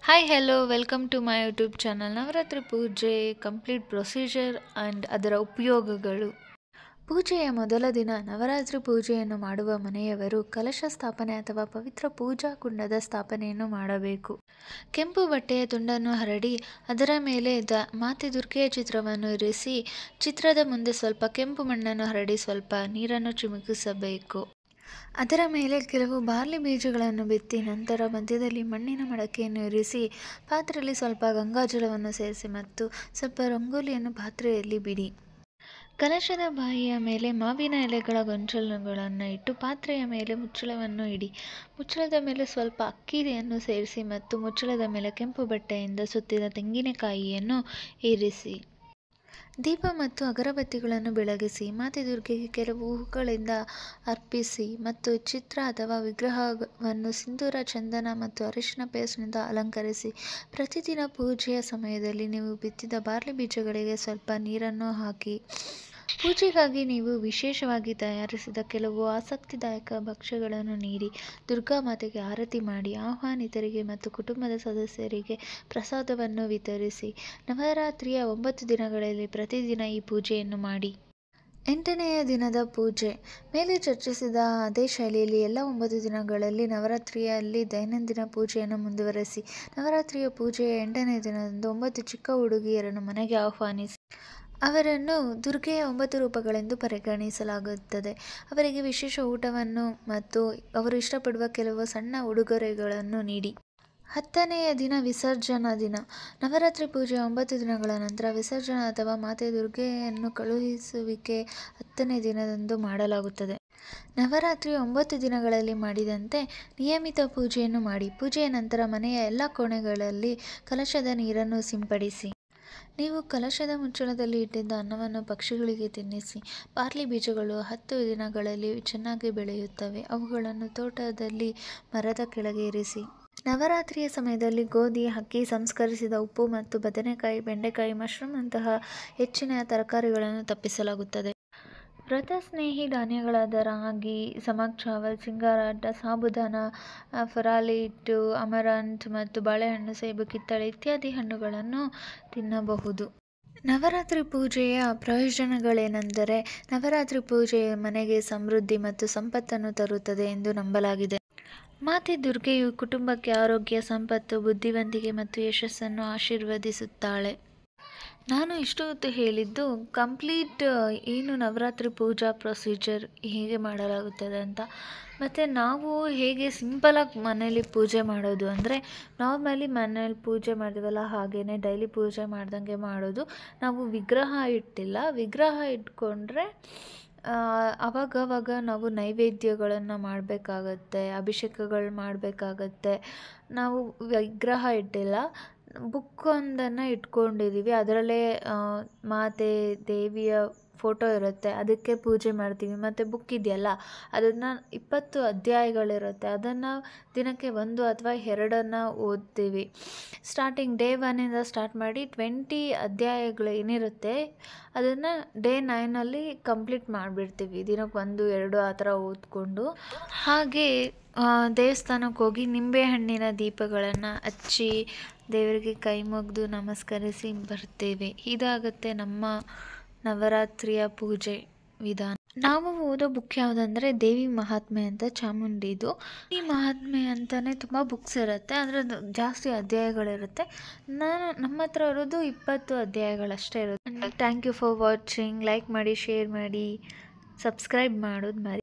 hi hello welcome to my YouTube channel Navaratri ಪೂಜೆ complete procedure and ಅದರ ಉಪಯೋಗಗಳು ಪೂಜೆಯ ಮೊದಲ ದಿನ ನವರಾತ್ರಿ ಪೂಜೆಯನ್ನು ಮಾಡುವ ಮನೆಯವರು ಕಲಶ ಸ್ಥಾಪನೆ ಅಥವಾ ಪವಿತ್ರ ಪೂಜಾ ಕುಂಡದ ಸ್ಥಾಪನೆಯನ್ನು ಮಾಡಬೇಕು ಕೆಂಪು ಬಟ್ಟೆಯ ತುಂಡನ್ನು ಹರಡಿ ಅದರ ಮೇಲೆ ದ ಮಾತೆ ದುರ್ಗೆಯ ಚಿತ್ರವನ್ನು ಇರಿಸಿ ಚಿತ್ರದ ಮುಂದೆ ಸ್ವಲ್ಪ ಕೆಂಪು ಮಣ್ಣನ್ನು ಹರಡಿ ಸ್ವಲ್ಪ ನೀರನ್ನು ಚಿಮುಕಿಸಬೇಕು ಅದರ ಮೇಲೆ ಕೆಲವು ಬಾರ್ಲಿ ಬೀಜಗಳನ್ನು ಬಿತ್ತಿ ನಂತರ ಮಧ್ಯದಲ್ಲಿ ಮಣ್ಣಿನ ಮಡಕೆಯನ್ನು ಇರಿಸಿ ಪಾತ್ರೆಯಲ್ಲಿ ಸ್ವಲ್ಪ ಗಂಗಾಜಲವನ್ನು ಸೇರಿಸಿ ಮತ್ತು ಸ್ವಲ್ಪ ರಂಗೋಲಿಯನ್ನು ಪಾತ್ರೆಯಲ್ಲಿ ಬಿಡಿ ಕಲಶದ ಬಾಯಿಯ ಮೇಲೆ ಮಾವಿನ ಎಲೆಗಳ ಗೊಂಚಲುಗಳನ್ನು ಇಟ್ಟು ಪಾತ್ರೆಯ ಮೇಲೆ ಮುಚ್ಚಳವನ್ನು ಇಡಿ ಮುಚ್ಚಳದ ಮೇಲೆ ಸ್ವಲ್ಪ ಅಕ್ಕಿಯನ್ನು ಸೇರಿಸಿ ಮತ್ತು ಮುಚ್ಚಳದ ಮೇಲೆ ಕೆಂಪು ಬಟ್ಟೆಯಿಂದ ಸುತ್ತಿದ ತೆಂಗಿನಕಾಯಿಯನ್ನು ಇರಿಸಿ ದೀಪ ಮತ್ತು ಅಗರಬತ್ತಿಗಳನ್ನು ಬೆಳಗಿಸಿ ಮಾತೆ ದುರ್ಗೆಗೆ ಕೆಲವು ಹೂಗಳಿಂದ ಅರ್ಪಿಸಿ ಮತ್ತು ಚಿತ್ರ ಅಥವಾ ವಿಗ್ರಹವನ್ನು ಸಿಂಧೂರ ಚಂದನ ಮತ್ತು ಅರಿಶಿನ ಪೇಸ್ಟ್ನಿಂದ ಅಲಂಕರಿಸಿ ಪ್ರತಿದಿನ ಪೂಜೆಯ ಸಮಯದಲ್ಲಿ ನೀವು ಬಿತ್ತಿದ ಬಾರ್ಲಿ ಬೀಜಗಳಿಗೆ ಸ್ವಲ್ಪ ನೀರನ್ನು ಹಾಕಿ ಪೂಜೆಗಾಗಿ ನೀವು ವಿಶೇಷವಾಗಿ ತಯಾರಿಸಿದ ಕೆಲವು ಆಸಕ್ತಿದಾಯಕ ಭಕ್ಷ್ಯಗಳನ್ನು ನೀಡಿ ದುರ್ಗಾ ಮಾತೆಗೆ ಆರತಿ ಮಾಡಿ ಆಹ್ವಾನಿತರಿಗೆ ಮತ್ತು ಕುಟುಂಬದ ಸದಸ್ಯರಿಗೆ ಪ್ರಸಾದವನ್ನು ವಿತರಿಸಿ ನವರಾತ್ರಿಯ ಒಂಬತ್ತು ದಿನಗಳಲ್ಲಿ ಪ್ರತಿದಿನ ಈ ಪೂಜೆಯನ್ನು ಮಾಡಿ ಎಂಟನೆಯ ದಿನದ ಪೂಜೆ ಮೇಲೆ ಚರ್ಚಿಸಿದ ಅದೇ ಶೈಲಿಯಲ್ಲಿ ಎಲ್ಲ ಒಂಬತ್ತು ದಿನಗಳಲ್ಲಿ ನವರಾತ್ರಿಯಲ್ಲಿ ದೈನಂದಿನ ಪೂಜೆಯನ್ನು ಮುಂದುವರೆಸಿ ನವರಾತ್ರಿಯ ಪೂಜೆಯ ಎಂಟನೇ ದಿನದಂದು ಒಂಬತ್ತು ಚಿಕ್ಕ ಹುಡುಗಿಯರನ್ನು ಮನೆಗೆ ಆಹ್ವಾನಿಸಿ ಅವರನ್ನು ದುರ್ಗೆಯ ಒಂಬತ್ತು ರೂಪಗಳೆಂದು ಪರಿಗಣಿಸಲಾಗುತ್ತದೆ ಅವರಿಗೆ ವಿಶೇಷ ಊಟವನ್ನು ಮತ್ತು ಅವರು ಇಷ್ಟಪಡುವ ಕೆಲವು ಸಣ್ಣ ಉಡುಗೊರೆಗಳನ್ನು ನೀಡಿ ಹತ್ತನೆಯ ದಿನ ವಿಸರ್ಜನಾ ದಿನ ನವರಾತ್ರಿ ಪೂಜೆಯ ಒಂಬತ್ತು ದಿನಗಳ ನಂತರ ವಿಸರ್ಜನಾ ಅಥವಾ ಮಾತೆ ದುರ್ಗೆಯನ್ನು ಕಳುಹಿಸುವಿಕೆ ಹತ್ತನೇ ದಿನದಂದು ಮಾಡಲಾಗುತ್ತದೆ ನವರಾತ್ರಿ ಒಂಬತ್ತು ದಿನಗಳಲ್ಲಿ ಮಾಡಿದಂತೆ ನಿಯಮಿತ ಪೂಜೆಯನ್ನು ಮಾಡಿ ಪೂಜೆಯ ನಂತರ ಮನೆಯ ಎಲ್ಲ ಕೋಣೆಗಳಲ್ಲಿ ಕಲಶದ ನೀರನ್ನು ಸಿಂಪಡಿಸಿ ನೀವು ಕಲಶದ ಮುಚ್ಚಳದಲ್ಲಿ ಇಟ್ಟಿದ್ದ ಅನ್ನವನ್ನು ಪಕ್ಷಿಗಳಿಗೆ ತಿನ್ನಿಸಿ ಬಾರ್ಲಿ ಬೀಜಗಳು ಹತ್ತು ದಿನಗಳಲ್ಲಿ ಚೆನ್ನಾಗಿ ಬೆಳೆಯುತ್ತವೆ ಅವುಗಳನ್ನು ತೋಟದಲ್ಲಿ ಮರದ ಕೆಳಗೆ ಇರಿಸಿ ನವರಾತ್ರಿಯ ಸಮಯದಲ್ಲಿ ಗೋಧಿ ಅಕ್ಕಿ ಸಂಸ್ಕರಿಸಿದ ಉಪ್ಪು ಮತ್ತು ಬದನೆಕಾಯಿ ಬೆಂಡೆಕಾಯಿ ಮಶ್ರೂಮ್ನಂತಹ ಹೆಚ್ಚಿನ ತರಕಾರಿಗಳನ್ನು ತಪ್ಪಿಸಲಾಗುತ್ತದೆ ವ್ರತ ಸ್ನೇಹಿ ಧಾನ್ಯಗಳಾದ ರಾಗಿ ಸಮಕ್ ಚಾವಲ್ ಸಿಂಗಾರಾಟ ಸಾಬುದಾನ ಫರಾಲಿ ಹಿಟ್ಟು ಅಮರಂತ್ ಮತ್ತು ಬಾಳೆಹಣ್ಣು ಸೇಬು ಕಿತ್ತಳೆ ಇತ್ಯಾದಿ ಹಣ್ಣುಗಳನ್ನು ತಿನ್ನಬಹುದು ನವರಾತ್ರಿ ಪೂಜೆಯ ಪ್ರಯೋಜನಗಳೇನೆಂದರೆ ನವರಾತ್ರಿ ಪೂಜೆ ಮನೆಗೆ ಸಮೃದ್ಧಿ ಮತ್ತು ಸಂಪತ್ತನ್ನು ತರುತ್ತದೆ ಎಂದು ನಂಬಲಾಗಿದೆ ಮಾತೆ ದುರ್ಗೆಯು ಕುಟುಂಬಕ್ಕೆ ಆರೋಗ್ಯ ಸಂಪತ್ತು ಬುದ್ಧಿವಂತಿಕೆ ಮತ್ತು ಯಶಸ್ಸನ್ನು ಆಶೀರ್ವದಿಸುತ್ತಾಳೆ ನಾನು ಇಷ್ಟು ಹೊತ್ತು ಹೇಳಿದ್ದು ಕಂಪ್ಲೀಟ್ ಏನು ನವರಾತ್ರಿ ಪೂಜಾ ಪ್ರೊಸೀಜರ್ ಹೇಗೆ ಮಾಡಲಾಗುತ್ತದೆ ಅಂತ ಮತ್ತು ನಾವು ಹೇಗೆ ಸಿಂಪಲಾಗಿ ಮನೇಲಿ ಪೂಜೆ ಮಾಡೋದು ಅಂದರೆ ನಾರ್ಮಲಿ ಮನೇಲಿ ಪೂಜೆ ಮಾಡ್ತೀವಲ್ಲ ಹಾಗೆಯೇ ಡೈಲಿ ಪೂಜೆ ಮಾಡ್ದಂಗೆ ಮಾಡೋದು ನಾವು ವಿಗ್ರಹ ಇಟ್ಟಿಲ್ಲ ವಿಗ್ರಹ ಇಟ್ಕೊಂಡ್ರೆ ಅವಾಗವಾಗ ನಾವು ನೈವೇದ್ಯಗಳನ್ನು ಮಾಡಬೇಕಾಗತ್ತೆ ಅಭಿಷೇಕಗಳು ಮಾಡಬೇಕಾಗತ್ತೆ ನಾವು ವಿಗ್ರಹ ಇಟ್ಟಿಲ್ಲ ಬುಕ್ಕೊಂದನ್ನು ಇಟ್ಕೊಂಡಿದ್ದೀವಿ ಅದರಲ್ಲೇ ಮಾತೆ ದೇವಿಯ ಫೋಟೋ ಇರುತ್ತೆ ಅದಕ್ಕೆ ಪೂಜೆ ಮಾಡ್ತೀವಿ ಮತ್ತು ಬುಕ್ ಇದೆಯಲ್ಲ ಅದನ್ನು ಇಪ್ಪತ್ತು ಅಧ್ಯಾಯಗಳಿರುತ್ತೆ ಅದನ್ನು ದಿನಕ್ಕೆ ಒಂದು ಅಥವಾ ಎರಡನ್ನು ಓದ್ತೀವಿ ಸ್ಟಾರ್ಟಿಂಗ್ ಡೇ ಒನ್ನಿಂದ ಸ್ಟಾರ್ಟ್ ಮಾಡಿ ಟ್ವೆಂಟಿ ಅಧ್ಯಾಯಗಳು ಏನಿರುತ್ತೆ ಅದನ್ನು ಡೇ ನೈನಲ್ಲಿ ಕಂಪ್ಲೀಟ್ ಮಾಡಿಬಿಡ್ತೀವಿ ದಿನಕ್ಕೆ ಒಂದು ಎರಡು ಆ ಥರ ಓದ್ಕೊಂಡು ಹಾಗೆ ದೇವಸ್ಥಾನಕ್ಕೆ ಹೋಗಿ ನಿಂಬೆಹಣ್ಣಿನ ದೀಪಗಳನ್ನು ಹಚ್ಚಿ ದೇವರಿಗೆ ಕೈ ಮುಗಿದು ನಮಸ್ಕರಿಸಿ ಬರ್ತೇವೆ ಇದಾಗುತ್ತೆ ನಮ್ಮ ನವರಾತ್ರಿಯ ಪೂಜೆ ವಿಧಾನ ನಾವು ಓದೋ ಬುಕ್ ಯಾವುದಂದರೆ ದೇವಿ ಮಹಾತ್ಮೆ ಅಂತ ಚಾಮುಂಡಿದು ಈ ಮಹಾತ್ಮೆ ಅಂತಲೇ ತುಂಬ ಬುಕ್ಸ್ ಇರುತ್ತೆ ಅಂದರೆ ಜಾಸ್ತಿ ಅಧ್ಯಾಯಗಳಿರುತ್ತೆ ನಾನು ನಮ್ಮ ಹತ್ರ ಇರೋದು ಇಪ್ಪತ್ತು ಅಧ್ಯಾಯಗಳಷ್ಟೇ ಇರುತ್ತೆ thank you for watching like ಮಾಡಿ ಶೇರ್ ಮಾಡಿ ಸಬ್ಸ್ಕ್ರೈಬ್ ಮಾಡೋದು ಮರಿ